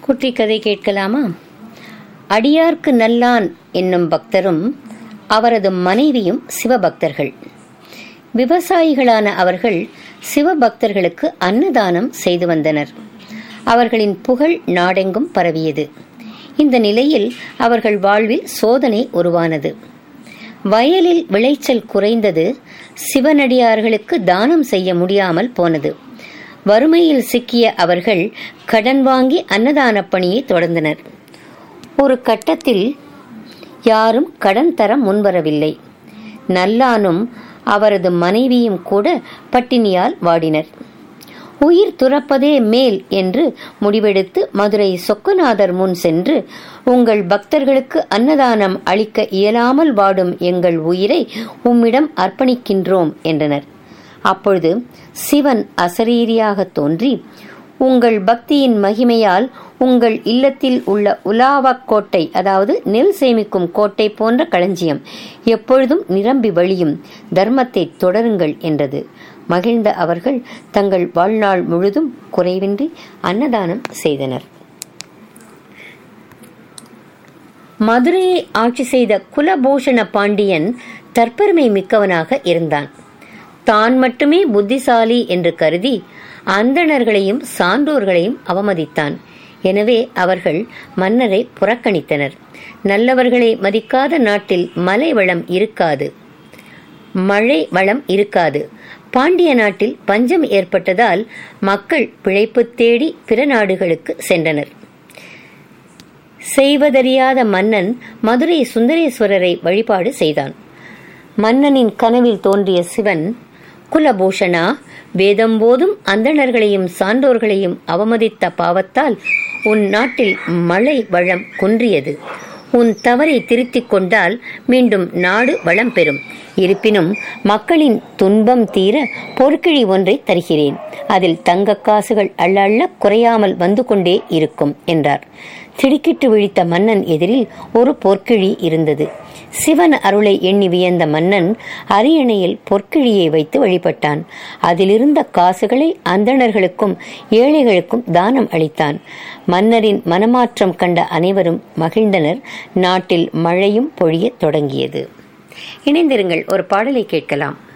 குற்றி கதை கேட்கலாமா அடியார்க்கு நல்லான் என்னும் பக்தரும் அவரது மனைவியும் சிவபக்தர்கள் விவசாயிகளான அவர்கள் சிவபக்தர்களுக்கு அன்னதானம் செய்து வந்தனர் அவர்களின் புகழ் நாடெங்கும் பரவியது இந்த நிலையில் அவர்கள் வாழ்வில் சோதனை உருவானது வயலில் விளைச்சல் குறைந்தது சிவனடியார்களுக்கு தானம் செய்ய முடியாமல் போனது வறுமையில் சிக்கிய அவர்கள் கடன் வாங்கி அன்னதான பணியை தொடர்ந்தனர் ஒரு கட்டத்தில் யாரும் கடன் தர முன்வரவில்லை நல்லானும் அவரது மனைவியும் கூட பட்டினியால் வாடினர் உயிர் துறப்பதே மேல் என்று முடிவெடுத்து மதுரை சொக்கநாதர் முன் சென்று உங்கள் பக்தர்களுக்கு அன்னதானம் அளிக்க இயலாமல் வாடும் எங்கள் உயிரை உம்மிடம் அர்ப்பணிக்கின்றோம் என்றனர் அப்பொழுது சிவன் அசரீரியாக தோன்றி உங்கள் பக்தியின் மகிமையால் உங்கள் இல்லத்தில் உள்ள உலாவக் கோட்டை அதாவது நெல் சேமிக்கும் கோட்டை போன்ற களஞ்சியம் எப்பொழுதும் நிரம்பி வழியும் தர்மத்தை தொடருங்கள் என்றது மகிழ்ந்த அவர்கள் தங்கள் வாழ்நாள் முழுதும் குறைவின்றி அன்னதானம் செய்தனர் மதுரையை ஆட்சி செய்த குலபூஷண பாண்டியன் தற்பெருமை மிக்கவனாக இருந்தான் தான் மட்டுமே புத்திசாலி என்று கருதி அந்தணர்களையும் சான்றோர்களையும் அவமதித்தான் எனவே அவர்கள் மன்னரை புறக்கணித்தனர் நல்லவர்களை மதிக்காத நாட்டில் மலை வளம் இருக்காது மழை வளம் இருக்காது பாண்டிய நாட்டில் பஞ்சம் ஏற்பட்டதால் மக்கள் பிழைப்பு தேடி பிற நாடுகளுக்கு சென்றனர் செய்வதறியாத மன்னன் மதுரை சுந்தரேஸ்வரரை வழிபாடு செய்தான் மன்னனின் கனவில் தோன்றிய சிவன் குலபூஷணா வேதம் போதும் அந்தணர்களையும் சான்றோர்களையும் அவமதித்த பாவத்தால் உன் நாட்டில் மழை வளம் குன்றியது உன் தவறை திருத்திக் கொண்டால் மீண்டும் நாடு வளம் பெறும் இருப்பினும் மக்களின் துன்பம் தீர பொற்கிழி ஒன்றை தருகிறேன் அதில் தங்க காசுகள் அள்ள அள்ள குறையாமல் வந்து கொண்டே இருக்கும் என்றார் திடுக்கிட்டு விழித்த மன்னன் எதிரில் ஒரு பொற்கிழி இருந்தது சிவன் அருளை எண்ணி வியந்த மன்னன் அரியணையில் பொற்கிழியை வைத்து வழிபட்டான் அதிலிருந்த காசுகளை அந்தணர்களுக்கும் ஏழைகளுக்கும் தானம் அளித்தான் மன்னரின் மனமாற்றம் கண்ட அனைவரும் மகிழ்ந்தனர் நாட்டில் மழையும் பொழிய தொடங்கியது இணைந்திருங்கள் ஒரு பாடலை கேட்கலாம்